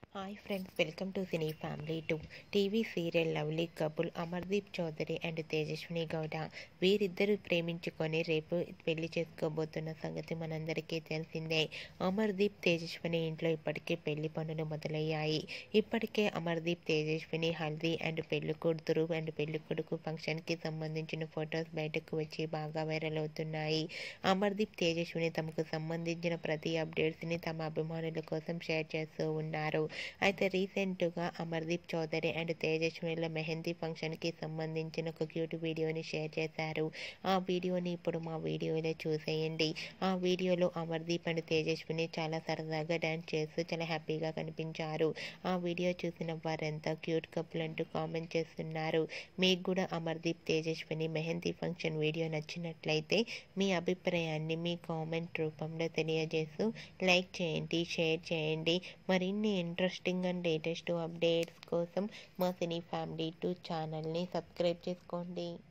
hi friends welcome to cine family two TV serial lovely couple Amardeep Chowdary and Tejaswini Gowda వీరిద్దరూ ప్రేమించుకొని రేపు పెళ్లి చేసుకోబోతున్న సంగతి మనందరికీ తెలిసిందే అమర్దీప్ తేజస్విని ఇంట్లో ఇప్పటికే పెళ్లి పనులు మొదలయ్యాయి ఇప్పటికే అమర్దీప్ తేజస్విని హల్దీ అండ్ పెళ్లి కూతురు అండ్ పెళ్లి కొడుకు ఫంక్షన్కి సంబంధించిన ఫొటోస్ బయటకు వచ్చి బాగా వైరల్ అవుతున్నాయి అమర్దీప్ తేజస్విని తమకు సంబంధించిన ప్రతి అప్డేట్స్ని తమ అభిమానుల కోసం షేర్ చేస్తూ ఉన్నారు అయితే రీసెంట్గా అమర్దీప్ చౌదరి అండ్ తేజస్వినిల మెహందీ ఫంక్షన్కి సంబంధించిన ఒక క్యూట్ వీడియోని షేర్ చేశారు ఆ వీడియోని ఇప్పుడు మా వీడియోలో చూసేయండి ఆ వీడియోలో అమర్దీప్ అండ్ తేజస్విని చాలా సరదాగా డ్యాన్స్ చేస్తూ చాలా హ్యాపీగా కనిపించారు ఆ వీడియో చూసిన వారంతా క్యూట్ కపుల్ అంటూ కామెంట్ చేస్తున్నారు మీకు కూడా అమర్దీప్ తేజస్విని మెహందీ ఫంక్షన్ వీడియో నచ్చినట్లయితే మీ అభిప్రాయాన్ని మీ కామెంట్ రూపంలో తెలియజేస్తూ లైక్ చేయండి షేర్ చేయండి మరిన్ని ఇంట్రెస్టింగ్ అండ్ లేటెస్ట్ అప్డేట్స్ కోసం మా సినీ ఫ్యామిలీ టూ ఛానల్ని సబ్స్క్రైబ్ చేసుకోండి